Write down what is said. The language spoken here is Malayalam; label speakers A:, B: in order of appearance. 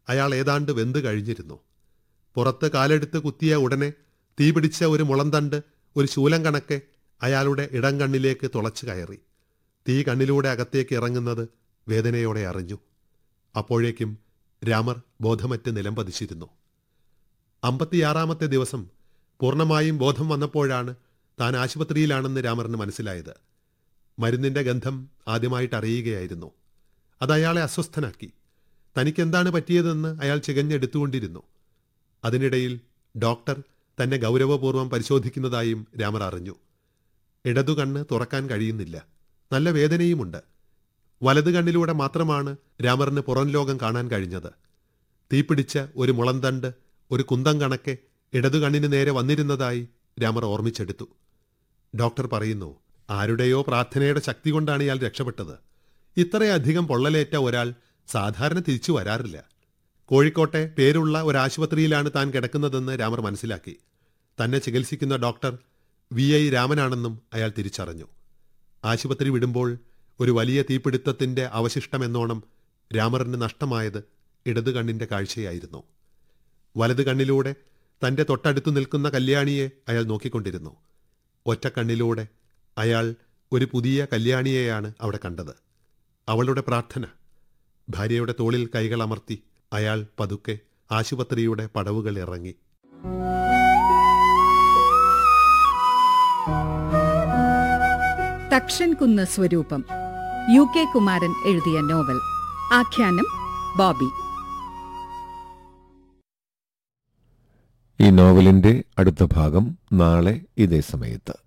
A: അയാൾ ഏതാണ്ട് വെന്ത് കഴിഞ്ഞിരുന്നു പുറത്ത് കാലെടുത്ത് കുത്തിയ ഉടനെ തീപിടിച്ച ഒരു മുളന്തണ്ട് ഒരു ശൂലം കണക്കെ അയാളുടെ ഇടം കണ്ണിലേക്ക് തുളച്ചു കയറി തീ കണ്ണിലൂടെ അകത്തേക്ക് ഇറങ്ങുന്നത് വേദനയോടെ അറിഞ്ഞു അപ്പോഴേക്കും രാമർ ബോധമറ്റ് നിലം പതിച്ചിരുന്നു അമ്പത്തിയാറാമത്തെ ദിവസം പൂർണ്ണമായും ബോധം വന്നപ്പോഴാണ് താൻ ആശുപത്രിയിലാണെന്ന് രാമറിന് മനസ്സിലായത് മരുന്നിന്റെ ഗന്ധം ആദ്യമായിട്ട് അറിയുകയായിരുന്നു അത് അയാളെ അസ്വസ്ഥനാക്കി തനിക്കെന്താണ് പറ്റിയതെന്ന് അയാൾ ചികഞ്ഞെടുത്തുകൊണ്ടിരുന്നു അതിനിടയിൽ ഡോക്ടർ തന്നെ ഗൗരവപൂർവ്വം പരിശോധിക്കുന്നതായും രാമർ അറിഞ്ഞു ഇടതു കണ്ണ് തുറക്കാൻ കഴിയുന്നില്ല നല്ല വേദനയുമുണ്ട് വലതു കണ്ണിലൂടെ മാത്രമാണ് രാമറിന് പുറം ലോകം കാണാൻ കഴിഞ്ഞത് തീപിടിച്ച ഒരു മുളന്തണ്ട് ഒരു കുന്തം കണക്കെ ഇടതു കണ്ണിന് നേരെ വന്നിരുന്നതായി രാമർ ഓർമ്മിച്ചെടുത്തു ഡോക്ടർ പറയുന്നു ആരുടെയോ പ്രാർത്ഥനയുടെ ശക്തി കൊണ്ടാണ് ഇയാൾ രക്ഷപ്പെട്ടത് ഇത്രയധികം പൊള്ളലേറ്റ ഒരാൾ സാധാരണ തിരിച്ചു വരാറില്ല കോഴിക്കോട്ടെ പേരുള്ള ഒരു ആശുപത്രിയിലാണ് താൻ കിടക്കുന്നതെന്ന് രാമർ മനസ്സിലാക്കി തന്നെ ചികിത്സിക്കുന്ന ഡോക്ടർ വി ഐ രാമനാണെന്നും അയാൾ തിരിച്ചറിഞ്ഞു ആശുപത്രി വിടുമ്പോൾ ഒരു വലിയ തീപിടുത്തത്തിന്റെ അവശിഷ്ടമെന്നോണം രാമറിന് നഷ്ടമായത് ഇടതു കണ്ണിന്റെ കാഴ്ചയായിരുന്നു വലതു കണ്ണിലൂടെ തന്റെ തൊട്ടടുത്തു നിൽക്കുന്ന കല്യാണിയെ അയാൾ നോക്കിക്കൊണ്ടിരുന്നു ഒറ്റ കണ്ണിലൂടെ അയാൾ ഒരു പുതിയ കല്യാണിയെയാണ് അവിടെ കണ്ടത് അവളുടെ പ്രാർത്ഥന ഭാര്യയുടെ തോളിൽ കൈകൾ അമർത്തി അയാൾ പതുക്കെ ആശുപത്രിയുടെ പടവുകൾ ഇറങ്ങി
B: തക്ഷൻ സ്വരൂപം യു കെ കുമാരൻ എഴുതിയ നോവൽ ആഖ്യാനം ബോബി
C: ഈ നോവലിന്റെ അടുത്ത ഭാഗം നാളെ ഇതേ സമയത്ത്